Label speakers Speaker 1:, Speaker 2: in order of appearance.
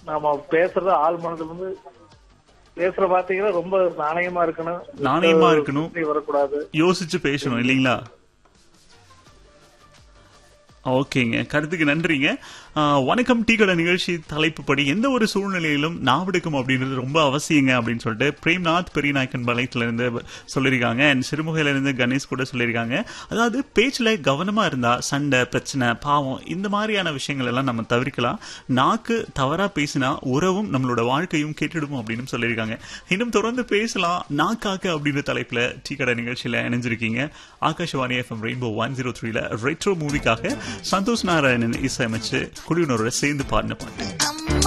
Speaker 1: நாம பேசுறது ஆள் மனதுல இருந்து பேசுற வார்த்தைகளை ரொம்ப நாணயமா இருக்கணும்
Speaker 2: நாணயமா இருக்கணும்.
Speaker 1: இப்படி வரக்கூடாது
Speaker 2: யோசிச்சு பேசணும் இல்லைங்களா ஓகேங்க கருத்துக்கு நன்றிங்க ஆ, வணக்கம் டீ கடை நிகழ்ச்சி தலைப்பு படி எந்த ஒரு சூழ்நிலையிலும் நாவெடுக்கும் அப்படின்றது ரொம்ப அவசியங்க அப்படின்னு சொல்லிட்டு பிரேம்நாத் பெரியநாயக்கன் பாளையத்துல இருந்து சொல்லியிருக்காங்க அண்ட் சிறுமுகையில இருந்து கணேஷ் கூட சொல்லியிருக்காங்க அதாவது பேச்சுல கவனமா இருந்தா சண்டை பிரச்சனை பாவம் இந்த மாதிரியான விஷயங்கள் எல்லாம் நம்ம தவிர்க்கலாம் நாக்கு தவறா பேசினா உறவும் நம்மளோட வாழ்க்கையும் கேட்டுடும் அப்படின்னு சொல்லியிருக்காங்க இன்னும் தொடர்ந்து பேசலாம் நாக்காக்க அப்படின்ற தலைப்புல டீ கடை நிகழ்ச்சியில இணைஞ்சிருக்கீங்க Akashvani FM rainbow one zero த்ரீல ரெட்ரோ மூவிக்காக சந்தோஷ் நாராயணன் இசையமைச்சு குழுவினரோட சேர்ந்து பாடின பாட்டு
Speaker 3: அம்மா